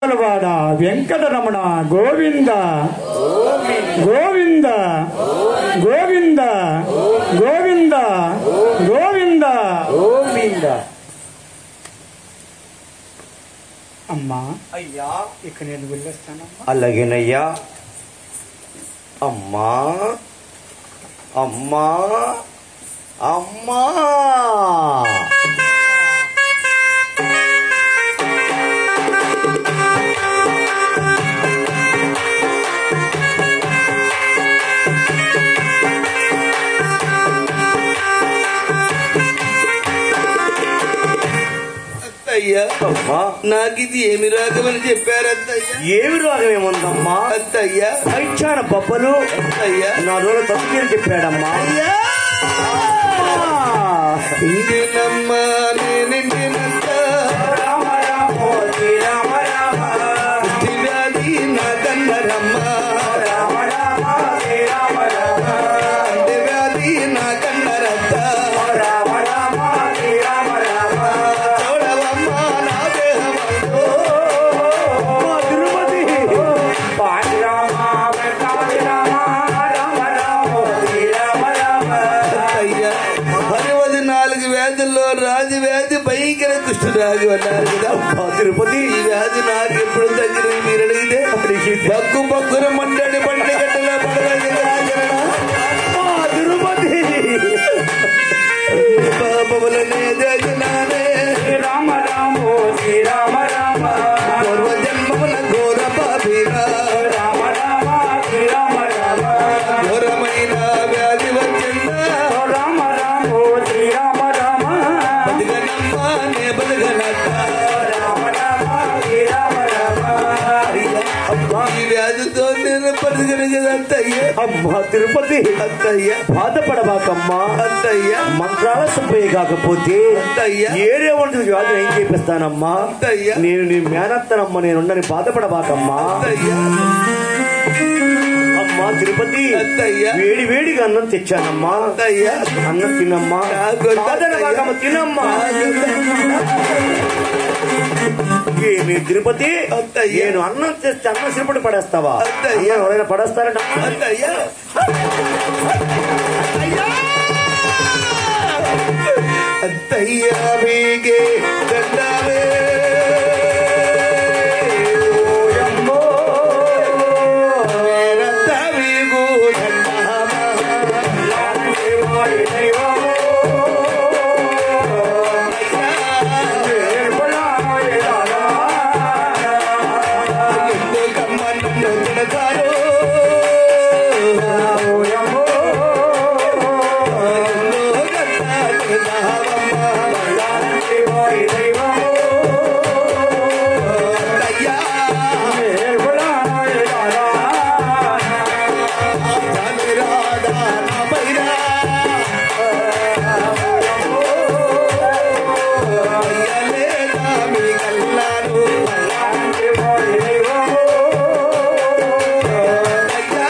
వాడ వెంకటరమణ గోవింద గోవింద గోవింద గోవింద గోవింద గోవింద అమ్మా అయ్యా ఇక నేను వెళ్ళొస్తానమ్మా అలాగేనయ్యా అమ్మా అమ్మా అమ్మా అత్తయ్య అమ్మా నాకు ఇది ఏమి రాగమని చెప్పారు అత్తయ్య ఏమి రోగం ఏముందమ్మా అత్తయ్య పైచాన బొబ్బలు అత్తయ్య నా రోజు తప్పుకేని చెప్పాడమ్మా ఇండినమ్మ నేనిండినంత వ్యాధి నా కన్నరమ్మ అంటే వ్యాధి నా కన్నరత్త చూడవమ్మ నా దేహమంతో తిరుపతి అత్తయ్య పదివది నాలుగు వ్యాధుల్లో రాజు వ్యాధి భయంకర కుష్ఠరాజు అన్నారు కదా అబ్బా, తిరుపతి ఈ వ్యాధి నాకు ఎప్పుడు తగ్గిన మీరు అడిగితే బగ్గు బగ్గున మండడి బండి గట్టల పడవది అబ్బా, తిరుపతి పాపములనే జగనానే రామ రామో శ్రీరామ రామ పూర్వ జన్మముల ఘోర పాపిన రామ రామ శ్రీరామ రామ ఘోరమైన వ్యాధి వచ్చిందా రామ రామో శ్రీరామ రామ బతుకనమ్మ నే బతుకనట్ట రామ రామ శ్రీరామ రామ అబ్బా ఈ వ్యాధితో నేను బతుకను కదా అత్తయ్య అమ్మా తిరుపతి అత్తయ్య బాధపడబాకమ్మా అత్తయ్య మంత్రాల సభ్య కాకపోతే అత్తయ్య ఏరే ఉంటుంది వ్యాధి ఏం చేపిస్తానమ్మా అత్తయ్య నేను నీ మేనత్తనమ్మ నేనుండని బాధపడబాకమ్మా అత్తయ్య అమ్మా తిరుపతి అత్తయ్య వేడి వేడిగా అన్నం తెచ్చానమ్మా అత్తయ్య అన్నం తినమ్మా నాకు బాధపడబాకమ్మ తినమ్మా ఏమి తిరుపతి అత్తయ్య. నేను అన్నం తెస్తే అన్నం సిరిపడి పడేస్తావా అత్తయ్య. అన్నం ఎవరైనా పడేస్తారంట అత్తయ్య అత్తయ్య మీకే దండాలే ఓయమ్మో వేరంత మీకు దండామా ఎందుకమ్మ నన్ను తిడతారు ఎందుకన్నా తిడతావమ్మ అత్తయ్య రాధా రామైరా అయ్యలేదా మీ కల్లారు అయ్యా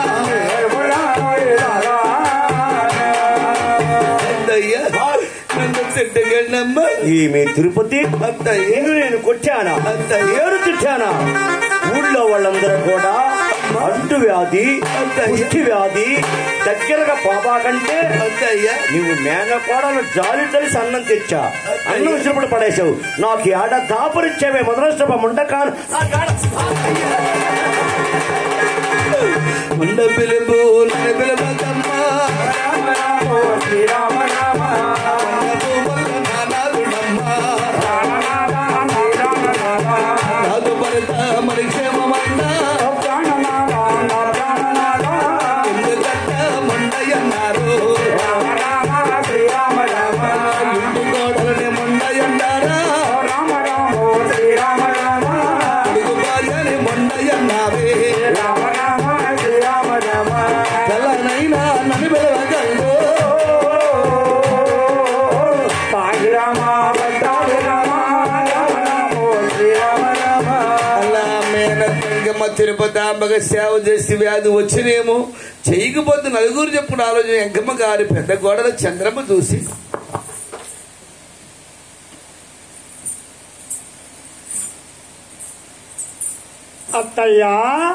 అత్తయ్య నన్ను తిట్టగండమ్మ ఈమె తిరుపతి అత్తయ్య నేను నేను కొట్టానా అత్తయ్య ఏడు తిట్టానా ఊళ్ళో వాళ్ళందరూ కూడా అంటు వ్యాధి పుష్టి వ్యాధి దగ్గరగా పోబా కంటే అత్తయ్య నువ్వు మేనకోడలు జాలి తెలిసి అన్నం తెచ్చా అన్నం విసిరిపడి పడేశావు నాకు ఏడ దాపురిచ్చావే మొదలష్టప ముండకాను ఉండ పిలుపు నన్ను పిలువకమ్మా శ్రీరామ రామ అన్నపు వల్ల నానాగుణమ్మా నాకు భరత మరి క్షేమమన్నా ఎందుకంట మొండయన్నారు ఇంటి గోడలని మొండయన్నారా అడుగు భార్యని మొండయన్నావే చల్లనైనా నన్ను పిలవగలడు అలా మేనత్తంగమ్మ తిరుపతి అంబగ సేవ చేసి వ్యాధి వచ్చినేమో చేయకపోతే నలుగురు చెప్పుడు ఆలోచన ఎంకమ్మ గారి పెద్ద గోడల చంద్రమ్మ చూసి అత్తయ్యా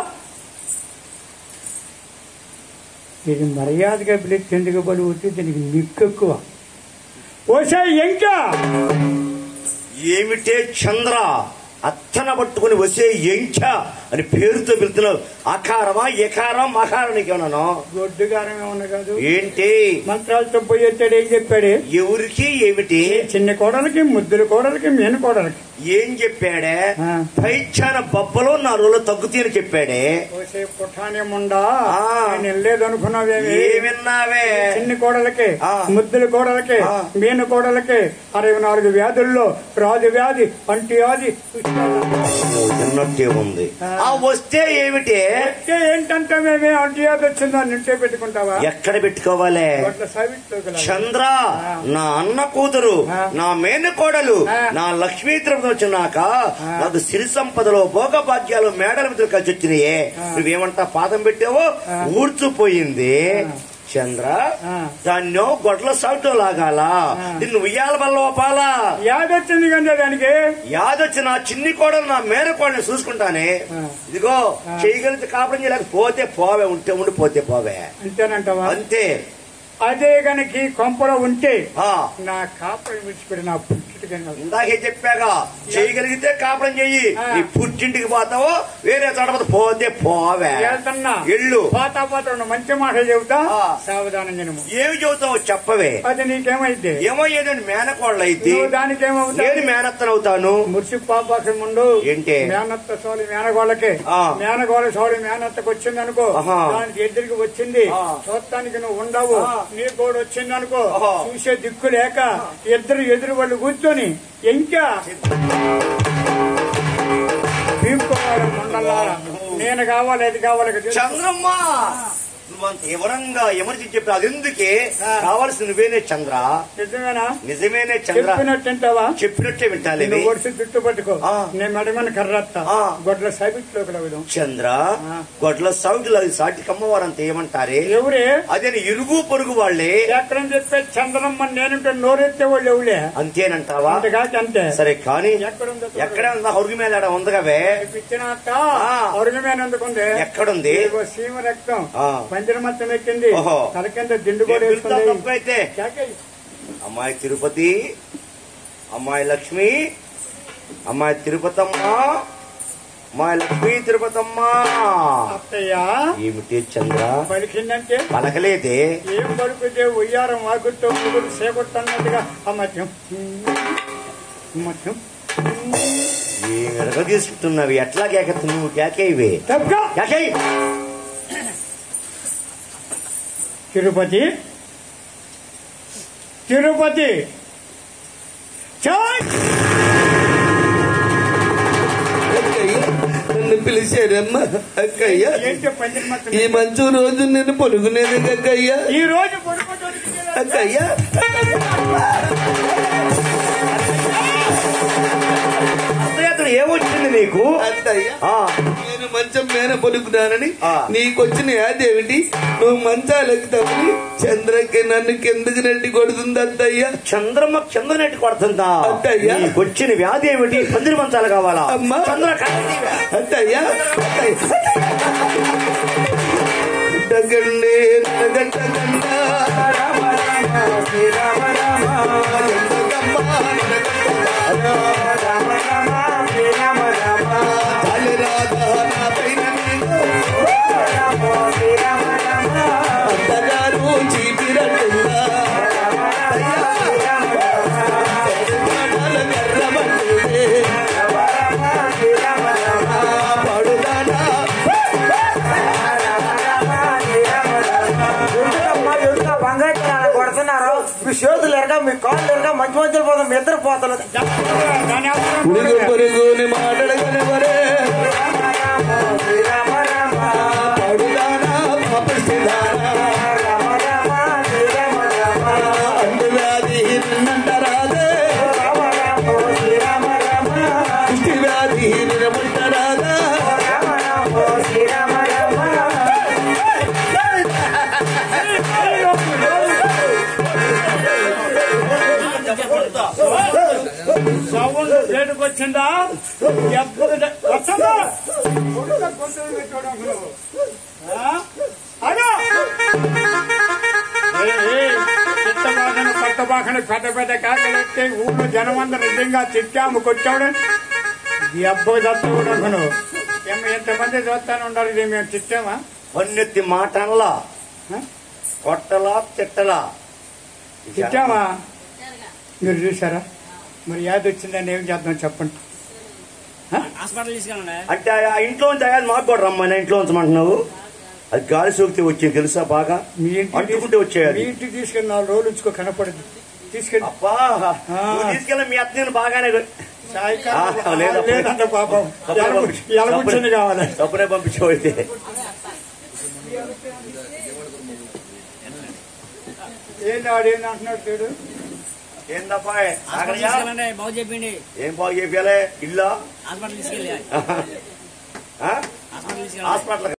ఇది మర్యాదగా పిలిచి ఎందుకు పడి వచ్చి దీనికి నిక్కు ఎక్కువ ఓసే ఇంకా ఏమిటే చంద్ర అత్తన పట్టుకుని వసే ఎంచ అని పేరుతో పిలుతున్నావు అకారమా ఎకారం మకారం నీకేమన్నాను గొడ్డుగారం ఏమన్నా కాదు ఏంటి మంత్రాలతో పోయి వచ్చాడు ఏం చెప్పాడు ఎవరికి ఏమిటి చిన్న కోడలకి ముద్దుల కోడలకి మేన కోడలకి ఏం చెప్పాడే ఆ. పైచాన బొబ్బలో నా రోజులు తగ్గుతాయని చెప్పాడే ఓసే పుఠానే ముండా ఆ. నేను వెళ్ళలేదు అనుకున్నావేమి ఏమిన్నావే చిన్న కోడలకి ఆ. ముద్దుల కోడలకి ఆ. మీన కోడలకి అరవై నాలుగు వ్యాధుల్లో రాజు వ్యాధి పంటి వ్యాధి విన్నట్టే ఉంది ఆ. ఆ వస్తే ఏమిటి అయితే ఏంటంటే మేమే అంటి వ్యాధి వచ్చిందా నింటే పెట్టుకుంటావా ఎక్కడ పెట్టుకోవాలి అట్లా సావిత్రి చంద్ర ఆ. నా అన్న కూతురు ఆ. నా మేనకోడలు ఆ. నా లక్ష్మీ తిరుపతి వచ్చినాక నాకు సిరి సంపదలో భోగ భాగ్యాలు మేడల మీద కలిసి వచ్చినాయే ఆ. నువ్వేమంటా పాదం పెట్టావో ఆ. ఊడ్చుపోయింది చంద్ర ఆ. దాన్నో గొడ్ల సాగుతో లాగాల ఆ. నిన్ను ఉయ్యాల బల్ల ఓపాలా వ్యాధి వచ్చింది కంటే దానికి యాదొచ్చి నా చిన్ని కోడలు నా మేనకోడని చూసుకుంటానే ఆ. ఇదిగో ఆ. చేయగలిగితే కాపురం చేయలేక పోతే పోవే ఉంటే ఉండి పోతే పోవే అంతేనంటావా అంతే అదే గనక ఈ కొంపలో ఉంటే ఆ నా కాపరి విడిచిపెట్టి నా పుట్టిగా ఇందాకే చెప్పాగా చేయగలిగితే కాపురం చెయ్యి ఆ. నీ పుట్టింటికి పోతావో వేరే చోట పోతే పోతే పోవే వెళ్తున్నా ఎళ్ళు పోతా పోతా ఉన్న మంచి మాట చెబుతా ఆ. సావధానం జనము ఏమి చెబుతావో చెప్పవే అది నీకేమైతే ఏమో ఏదండి మేనకోళ్ళు అయితే నువ్వు దానికి నేను ఏమవుతావు మేనత్తనవుతాను ముర్సి పాపాకి ముందు ఏంటి? మేనత్త సోలి మేనగోళ్ళకి ఆ. మేనగోళ్ళ సోలి మేనత్తకు వచ్చింది అనుకో ఆహా. దానికి ఎదురికి వచ్చింది ఆ. చూస్తానికి నువ్వు ఉండవు ఆ. నీ కూడా వచ్చింది అనుకో ఆహా. చూసే దిక్కు లేక ఇద్దరు ఎదురు వాళ్ళు కూర్చొని ఇంకా పీపుకోవాలి మండలారా నేను కావాలి అది కావాలి అది చంద్రమ్మ నువ్వంత వివరంగా ఎమర్జెన్సీ చెప్పి అది ఎందుకే ఆ. కావాల్సిన నువ్వేనే చంద్ర నిజమేనా నిజమేనే చంద్ర చెప్పినట్టుంటావా చెప్పినట్టే వింటాలే నువ్వు ఒడిసి జుట్టు పట్టుకో ఆ. నేను మెడమని కర్రత్త ఆ. గొడ్ల సైబిట్లోకి లగుదాం చంద్ర ఆ. గొడ్ల సౌటులు అది సాటి కమ్మవారంత ఏమంటారే ఎవరే అదే ఇరుగు పొరుగు వాళ్ళే ఎక్కడ చెప్పే చంద్రమ్మ నేనుంటే నోరెత్తే వాళ్ళు ఎవలే అంతేనంటావా అంతకాక అంతే సరే కానీ ఎక్కడుందో ఎక్కడే ఉందా హొరుగు మీద ఆడ ఉందగవే పిచ్చినాక ఆ. అరుగమైన ఎందుకుంది ఎక్కడుంది ఇదిగో సీమ రక్తం ఆ. పందిరి మొత్తం ఎక్కింది ఓహో. తల కింద దిండు కూడా నేను పిలుస్తా వేసుకుంది తప్పైతే కేకేయ్. అమ్మాయి తిరుపతి అమ్మాయి లక్ష్మి అమ్మాయి తిరుపతమ్మ అమ్మాయి లక్ష్మి తిరుపతమ్మ అత్తయ్య ఏమిటి చంద్ర పలికిందంటే పలకలేదే ఏం పలుకుతే ఉయ్యారం వాగుతో ముగ్గురు సేకొట్టన్నట్టుగా అమ్మత్యం అమ్మత్యం ఏమి ఎడగ తీసుకుంటున్నావి ఎట్లా కేకెత్తు నువ్వు కేకేవి తప్పుగా కేకే తిరుపతి తిరుపతి చాయ్ అక్కయ్య నన్ను పిలిచారమ్మా అక్కయ్య ఏంటో పందిరి మొత్తం ఈ మంచు రోజు నేను పడుకునేది అక్కయ్య ఈ రోజు పడుకోవడానికి అక్కయ్య అర్థయాత్ర ఏమొచ్చింది నీకు అత్తయ్య ఆ నేను మంచం మీద పడుకున్నానని ఆ. నీకొచ్చిన యాదేమిటి నువ్వు మంచాలు ఎక్కుతావని చంద్రకి నన్ను కిందకి నెట్టి కొడుతుంది అత్తయ్య చంద్రమ్మ చంద్రనెట్టి కొడుతుందా అత్తయ్య. నీకు వచ్చిన వ్యాధి ఏమిటి పందిరి మంచాలు కావాలా అమ్మా. చంద్ర కన్నీవే. అత్తయ్య అత్తయ్య దగ్గండి నగట్టగండా రామ రామ శ్రీరామ రామ జంగమ్మ నగట్టగండా. రామ రామ శ్రీరామ రామ చాలు రాధా నా పైన నీకు రామ శ్రీరామ రామ అత్తగారు చీపిరట్టుందా మాటల గర్రమంటుందే. పాడుదానా ఎందుకమ్మా ఎందుకు బంగారు కొడుతున్నారు మీ చేతులు ఎరగా మీ కాళ్ళు ఎరగా మంచి మంచులు పోతాం మీ ఇద్దరు పోతున్నారు దాని అవసరం పురుగు పొరుగుని మాటడగలవరే శ్రీరామ రామ పాడుదానా పాపిస్తానా రామ రామ శ్రీరామ రామ అంటువ్యాధి నిన్నంటరాదే రామ రామ శ్రీరామ రామ కుష్టి వ్యాధి నిరమంటరాదా రామ రామ శ్రీరామ రామ సౌండ్ రేటు దగ్గరకు వచ్చిందా ఎప్పుడు ద- వస్తుందా కొడుక గొంతులు పెట్టాడు నువ్వు. ఆ? అదో! ఏ, ఏ, చిత్త బాధను కొత్త బాధను పెద్ద పెద్ద కాకలెత్తే ఊళ్ళో జనమందరూ నిజంగా చిట్టాము కొట్టాడు ఈ అబ్బాయి దత్తడు నువ్వు ఏమో ఎంతమంది చూస్తాను ఉండాలి ఇది మేము చిట్టామా పన్నెత్తి మాట అనలా ఆ? కొట్టలా తిట్టలా చిట్టామా మీరు చూసారా మరి యాద వచ్చిందని ఏం చేద్దాం చెప్పండి హాస్పిటల్ తీసుకెళ్ళండి అంటే ఆ ఇంట్లో ఉంచి అయ్యాది మాకు కూడా రమ్మని ఇంట్లో ఉంచమంటున్నావు అది గాలి సోకితే వచ్చింది తెలుసా బాగా మీ ఇంటికి అంటుకుంటే వచ్చేయాలి మీ ఇంటికి తీసుకెళ్ళి నాలుగు రోజులు ఉంచుకో కనపడదు తీసుకెళ్ళి అబ్బా నువ్వు తీసుకెళ్ళి మీ అత్తని బాగానే సాయంకాలం ఆ, లేదప్పా. లేదంట పాపం తప్పునే ఎలగు- పంపించు. ఎలగుచ్చింది కావాలి తప్పునే పంపించావు అయితే ఏంటి వాడు ఏంటి అంటున్నాడు చూడు ఏందప్పా హాస్పిటల్ ఆగయ్యా? తీసుకెళ్ళండి బాగు చెప్పిండి ఏం బాగు చెప్పాలి ఇల్లా హాస్పిటల్ తీసుకెళ్ళి ఆ? హాస్పిటల్ తీసుకెళ్ళండి హాస్పిటల్